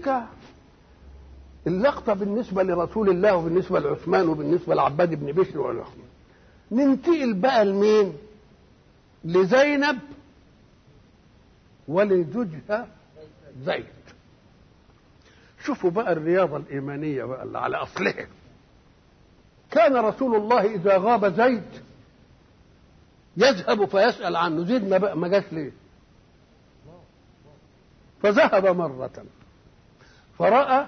ولذلك اللقطه بالنسبه لرسول الله وبالنسبه لعثمان وبالنسبه لعباد بن بشر والأخوة. ننتقل بقى لمين لزينب ولزوجها زيد شوفوا بقى الرياضة الإيمانية بقى اللي على أصلها كان رسول الله إذا غاب زيد يذهب فيسأل عنه زيد ما, بقى ما جاش ليه فذهب مرة فرأى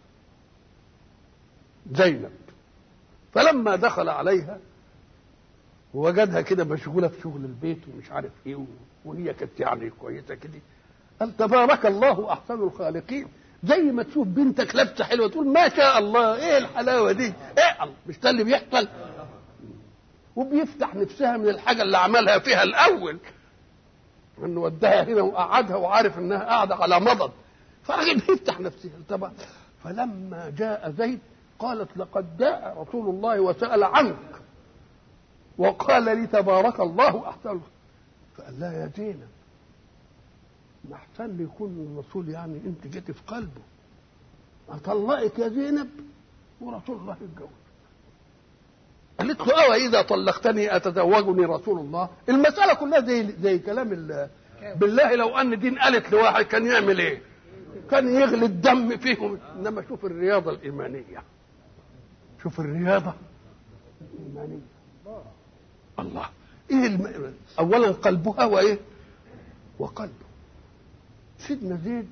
زينب فلما دخل عليها ووجدها كده مشغوله في شغل البيت ومش عارف ايه وهي كانت يعني كويسه كده قال تبارك الله احسن الخالقين زي ما تشوف بنتك لابسه حلوه تقول ما شاء الله ايه الحلاوه دي ايه مش ده اللي بيحصل وبيفتح نفسها من الحاجه اللي عملها فيها الاول انه وداها هنا وقعدها وعارف انها قاعده على مضض فالراجل بيفتح نفسه طبعا فلما جاء زيد قالت لقد جاء رسول الله وسال عنك وقال لي تبارك الله احسن فقال لها يا زينب ما احسن لي يكون الرسول يعني انت جيت في قلبه اطلقك يا زينب ورسول الله يتجوز قالت له اوى اذا طلقتني اتزوجني رسول الله المساله كلها زي زي كلام ال- بالله لو ان دين قالت لواحد كان يعمل ايه كان يغلي الدم فيهم انما شوف الرياضه الايمانيه شوف الرياضه الايمانيه الله ايه الم... اولا قلبها وايه وقلبه سيدنا زيد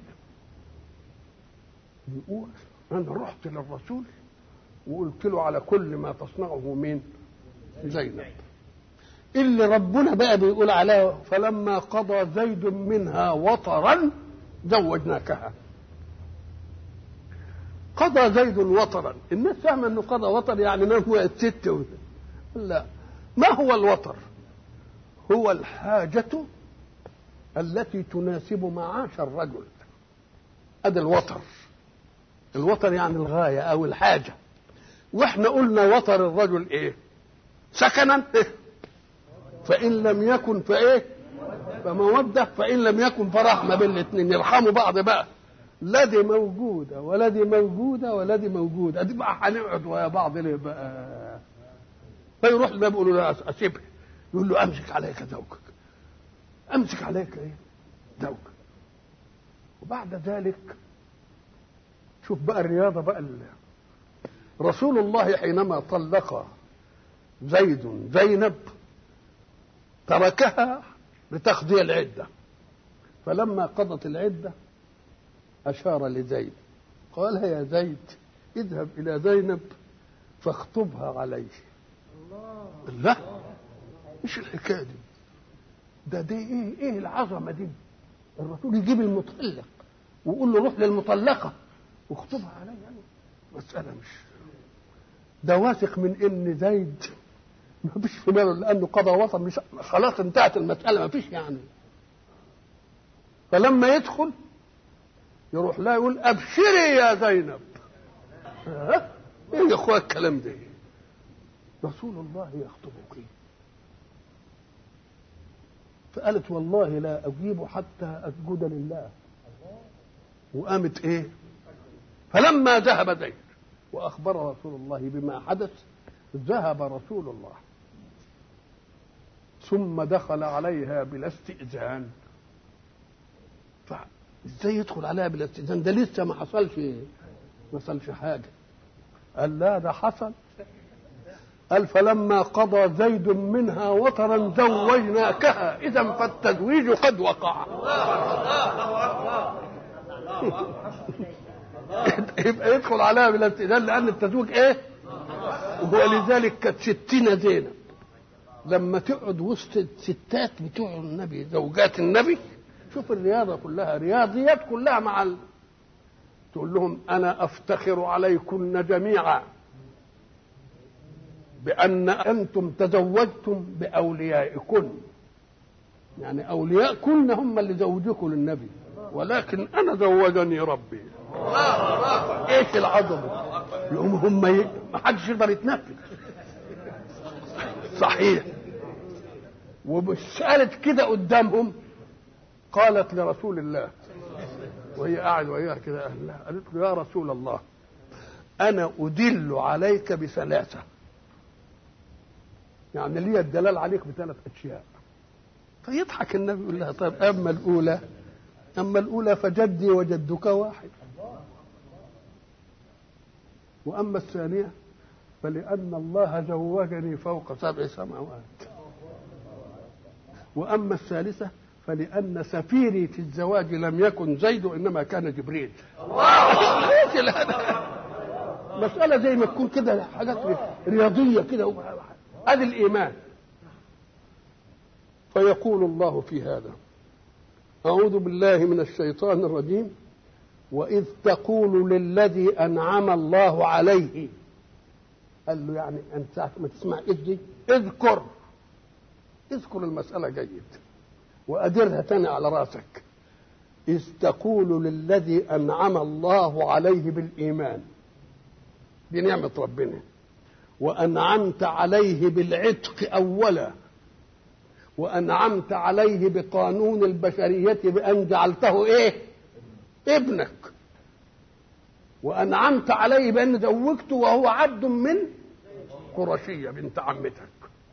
يقول انا رحت للرسول وقلت له على كل ما تصنعه مين زينب اللي ربنا بقى بيقول عليها فلما قضى زيد منها وطرا زوجناكها قضى زيد وطرا الناس فاهمه انه قضى وطر يعني نام وقت ست و- لا ما هو الوطر هو الحاجة التي تناسب معاش الرجل هذا الوطر الوطر يعني الغاية أو الحاجة واحنا قلنا وطر الرجل ايه سكنا إيه؟ فإن لم يكن فايه فمودة فإن لم يكن فرحمة بين الاثنين يرحموا بعض بقى لا دي موجودة ولا دي موجودة ولا دي موجودة دي بقى هنقعد ويا بعض ليه بقى فيروح الباب يقول له لا اسيبها يقول له امسك عليك زوجك امسك عليك ايه زوجك وبعد ذلك شوف بقى الرياضه بقى ال- رسول الله حينما طلق زيد زينب تركها لتقضي العده فلما قضت العده اشار لزيد قال يا زيد اذهب الى زينب فاخطبها عليه لا مش الحكايه دي ده دي ايه ايه العظمه دي الرسول يجيب المطلق ويقول له روح للمطلقه واخطبها علي يعني مساله مش ده واثق من ان زيد ما فيش في باله لانه قضى وطن مش خلاص انتهت المساله ما فيش يعني فلما يدخل يروح لا يقول ابشري يا زينب ها؟ ايه يا اخويا الكلام ده رسول الله يخطبك فقالت والله لا أجيب حتى أسجد لله وقامت إيه فلما ذهب زيد وأخبر رسول الله بما حدث ذهب رسول الله ثم دخل عليها بلا استئذان فازاي يدخل عليها بلا استئذان ده لسه ما حصلش ما حصلش حاجه قال لا ده حصل قال فلما قضى زيد منها وطرا زوجناكها اذا فالتزويج قد وقع يبقى يدخل عليها بلا استئذان لان التزويج ايه ولذلك كانت ستين زينب لما تقعد وسط الستات بتوع النبي زوجات النبي شوف الرياضة كلها رياضيات كلها مع ال... تقول لهم أنا أفتخر عليكن جميعا بأن أنتم تزوجتم بأوليائكن يعني أولياءكن هم اللي زوجكم للنبي ولكن أنا زوجني ربي إيش العظمة يقوم هم ي... ما حدش يقدر يتنفس صحيح ومش قالت كده قدامهم قالت لرسول الله وهي قاعد وياها كده اهلها قالت له يا رسول الله انا ادل عليك بثلاثه يعني لي الدلال عليك بثلاث اشياء فيضحك النبي يقول لها طيب اما الاولى اما الاولى فجدي وجدك واحد واما الثانيه فلان الله زوجني فوق سبع سماوات واما الثالثه فلان سفيري في الزواج لم يكن زيد وانما كان جبريل مسألة زي ما تكون كده حاجات رياضية كده ادي الايمان فيقول الله في هذا اعوذ بالله من الشيطان الرجيم واذ تقول للذي انعم الله عليه قال له يعني انت ساعه ما تسمع اذ دي اذكر اذكر المساله جيد وادرها تاني على راسك اذ تقول للذي انعم الله عليه بالايمان دي نعمه ربنا وانعمت عليه بالعتق اولا وانعمت عليه بقانون البشريه بان جعلته ايه ابنك وانعمت عليه بان زوجته وهو عبد من قرشيه بنت عمتك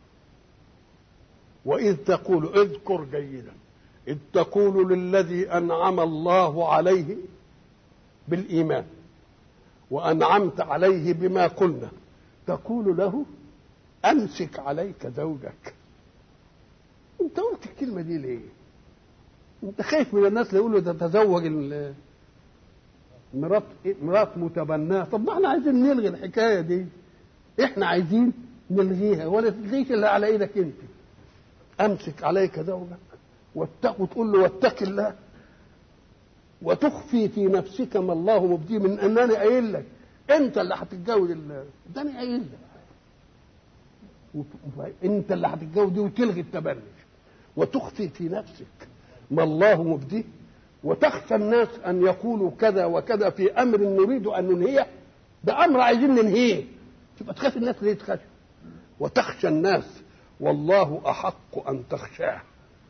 واذ تقول اذكر جيدا اذ تقول للذي انعم الله عليه بالايمان وانعمت عليه بما قلنا تقول له امسك عليك زوجك انت قلت الكلمه دي ليه انت خايف من الناس اللي يقولوا ده تزوج مرات مرات متبناه طب ما احنا عايزين نلغي الحكايه دي احنا عايزين نلغيها ولا تلغيش الا على ايدك انت امسك عليك زوجك واتق وتقول له واتق الله وتخفي في نفسك ما الله مبديه من انني قايل لك انت اللي هتتجوز ده انا قايل لك انت اللي هتتجوز دي وتلغي التبني وتخفي في نفسك ما الله مبديه وتخشى الناس ان يقولوا كذا وكذا في امر نريد ان ننهيه ده امر عايزين ننهيه تبقى تخاف الناس ليه تخشى وتخشى الناس والله احق ان تخشاه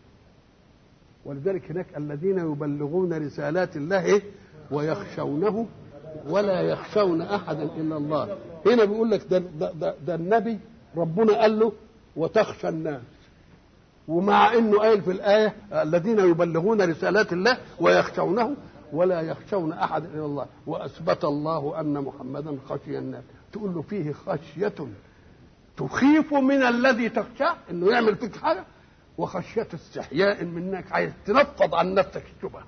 ولذلك هناك الذين يبلغون رسالات الله إيه؟ ويخشونه ولا يخشون احدا الا الله هنا بيقول لك ده, ده, ده, ده النبي ربنا قال له وتخشى الناس ومع انه قال في الايه الذين يبلغون رسالات الله ويخشونه ولا يخشون احد الا الله واثبت الله ان محمدا خشي الناس تقول له فيه خشيه تخيف من الذي تخشاه انه يعمل فيك حاجه وخشيه استحياء منك عايز تنفض عن نفسك الشبهه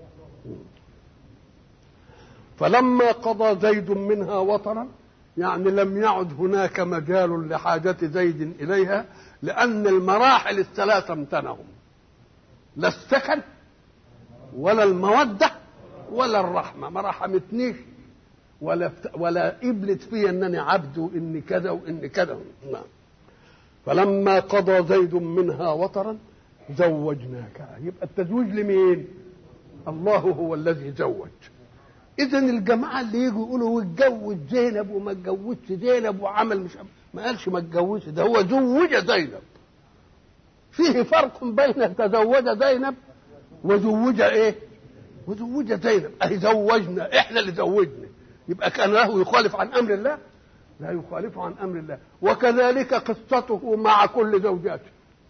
فلما قضى زيد منها وطرا يعني لم يعد هناك مجال لحاجة زيد إليها لأن المراحل الثلاثة امتنعوا لا السكن ولا المودة ولا الرحمة ما رحمتنيش ولا ولا قبلت في انني عبد واني كذا واني كذا نعم فلما قضى زيد منها وطرا زوجناك يبقى التزويج لمين؟ الله هو الذي زوج اذا الجماعه اللي يجوا يقولوا اتجوز زينب وما اتجوزش زينب وعمل مش ما قالش ما اتجوزش ده هو زوج زينب فيه فرق بين تزوج زينب وزوج ايه وزوج زينب اهي زوجنا احنا اللي زوجنا يبقى كان له يخالف عن امر الله لا يخالف عن امر الله وكذلك قصته مع كل زوجاته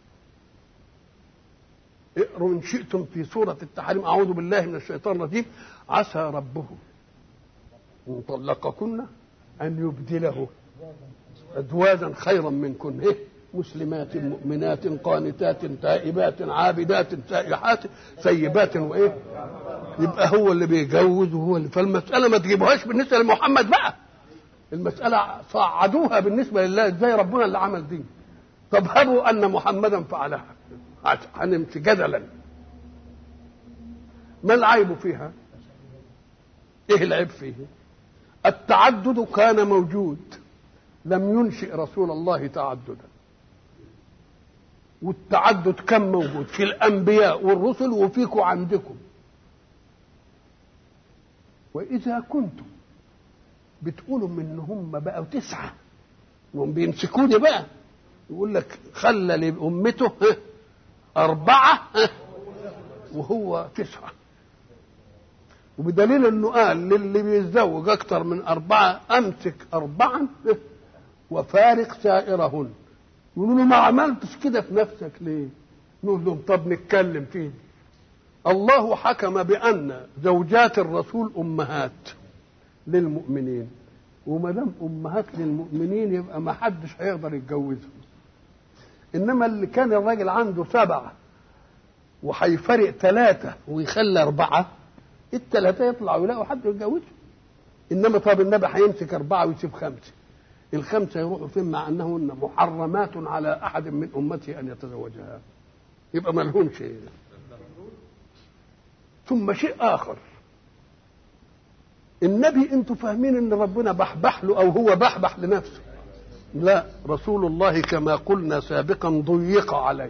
اقروا ان شئتم في سوره التحريم اعوذ بالله من الشيطان الرجيم عسى ربه ان طلقكن ان يبدله ازواجا خيرا منكن إيه؟ مسلمات مؤمنات قانتات تائبات عابدات سائحات سيبات وايه يبقى هو اللي بيجوز وهو اللي فالمساله ما تجيبوهاش بالنسبه لمحمد بقى المساله صعدوها بالنسبه لله ازاي ربنا اللي عمل دي طب هبوا ان محمدا فعلها هنمشي جدلا ما العيب فيها ايه العيب فيه التعدد كان موجود لم ينشئ رسول الله تعددا والتعدد كان موجود في الانبياء والرسل وفيكم عندكم واذا كنتم بتقولوا ان هم بقوا تسعه وهم بيمسكوني بقى يقول لك خلى لامته أربعة وهو تسعة وبدليل انه قال للي بيتزوج اكتر من اربعه امسك اربعا وفارق سائرهن يقولوا له ما عملتش كده في نفسك ليه؟ نقول لهم طب نتكلم فيه الله حكم بان زوجات الرسول امهات للمؤمنين وما دام امهات للمؤمنين يبقى ما حدش هيقدر يتجوزهم انما اللي كان الراجل عنده سبعه وهيفرق ثلاثه ويخلي اربعه الثلاثه يطلعوا يلاقوا حد يتجوزهم انما طب النبي هيمسك اربعه ويسيب خمسه الخمسه يروحوا فين مع انهن محرمات على احد من امته ان يتزوجها يبقى ما لهمش ثم شيء اخر النبي انتوا فاهمين ان ربنا بحبح له او هو بحبح لنفسه لا رسول الله كما قلنا سابقا ضيق عليه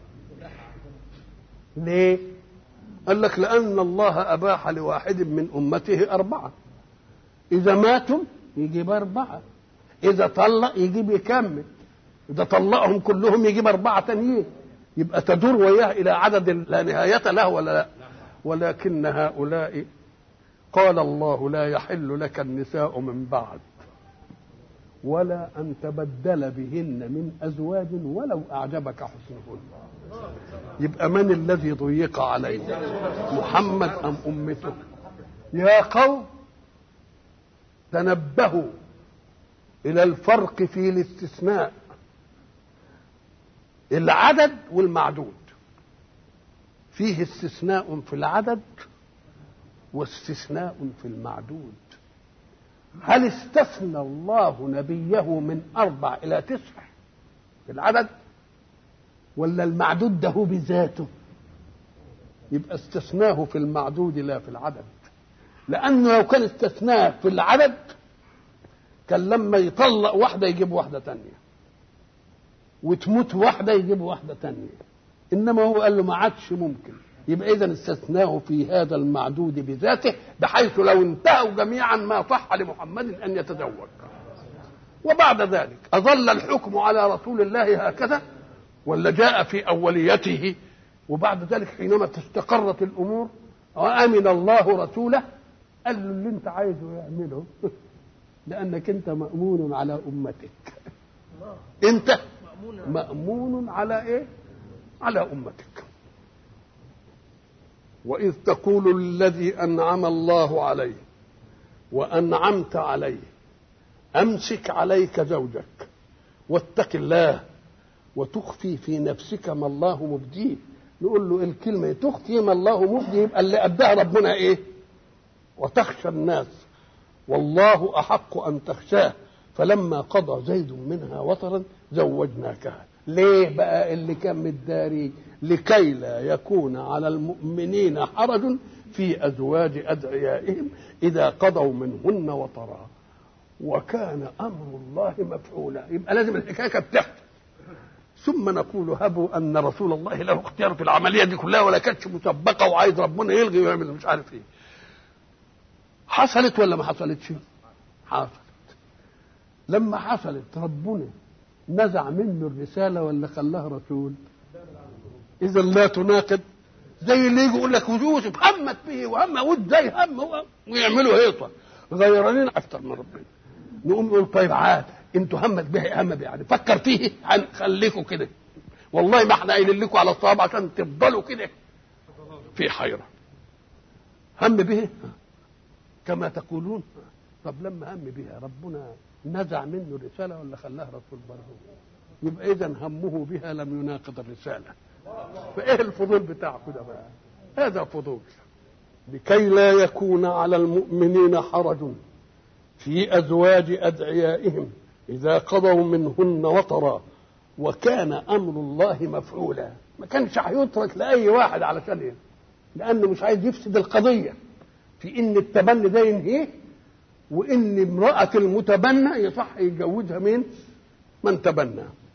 ليه قال لك لان الله اباح لواحد من امته اربعه اذا ماتوا يجيب اربعه اذا طلق يجيب يكمل اذا طلقهم كلهم يجيب اربعه تانيين يبقى تدور وياه الى عدد لا نهايه له ولا لا ولكن هؤلاء قال الله لا يحل لك النساء من بعد ولا أن تبدل بهن من أزواج ولو أعجبك حسنهن يبقى من الذي ضيق عليه محمد أم أمته يا قوم تنبهوا إلى الفرق في الاستثناء العدد والمعدود فيه استثناء في العدد واستثناء في المعدود هل استثنى الله نبيه من أربع إلى تسع في العدد ولا المعدود ده بذاته يبقى استثناه في المعدود لا في العدد لأنه لو كان استثناه في العدد كان لما يطلق واحدة يجيب واحدة تانية وتموت واحدة يجيب واحدة تانية إنما هو قال له ما عادش ممكن يبقى اذا استثناه في هذا المعدود بذاته بحيث لو انتهوا جميعا ما صح لمحمد ان يتزوج وبعد ذلك اظل الحكم على رسول الله هكذا ولا جاء في اوليته وبعد ذلك حينما استقرت الامور وامن الله رسوله قال له اللي انت عايزه يعمله لانك انت مامون على امتك انت مامون على ايه على امتك وإذ تقول الذي أنعم الله عليه وأنعمت عليه أمسك عليك زوجك واتق الله وتخفي في نفسك ما الله مبديه نقول له الكلمة تخفي ما الله مبديه يبقى اللي أداها ربنا إيه وتخشى الناس والله أحق أن تخشاه فلما قضى زيد منها وطرا زوجناكها ليه بقى اللي كان متداري لكي لا يكون على المؤمنين حرج في ازواج ادعيائهم اذا قضوا منهن وطرا وكان امر الله مفعولا يبقى لازم الحكايه كانت تحت ثم نقول هبوا ان رسول الله له اختيار في العمليه دي كلها ولا كانتش مسبقه وعايز ربنا يلغي ويعمل مش عارف ايه حصلت ولا ما حصلتش حصلت لما حصلت ربنا نزع منه الرسالة ولا خلاها رسول إذا لا تناقض زي اللي يجي يقول لك يوسف همت به وهم ود زي هم ويعملوا هيطة غيرانين أكتر من ربنا نقوم نقول طيب عاد انتوا همت به هم يعني فكر فيه خليكم كده والله ما احنا قايلين لكم على الصواب عشان تفضلوا كده في حيرة هم به كما تقولون طب لما هم بها ربنا نزع منه الرسالة ولا خلاها رسول برضه يبقى إذا همه بها لم يناقض الرسالة فإيه الفضول بتاعكم ده بقى هذا فضول لكي لا يكون على المؤمنين حرج في أزواج أدعيائهم إذا قضوا منهن وطرا وكان أمر الله مفعولا ما كانش هيترك لأي واحد علشان إيه لأنه مش عايز يفسد القضية في إن التبني ده ينهيه وان امراه المتبنى يصح يتجوزها مين من تبنى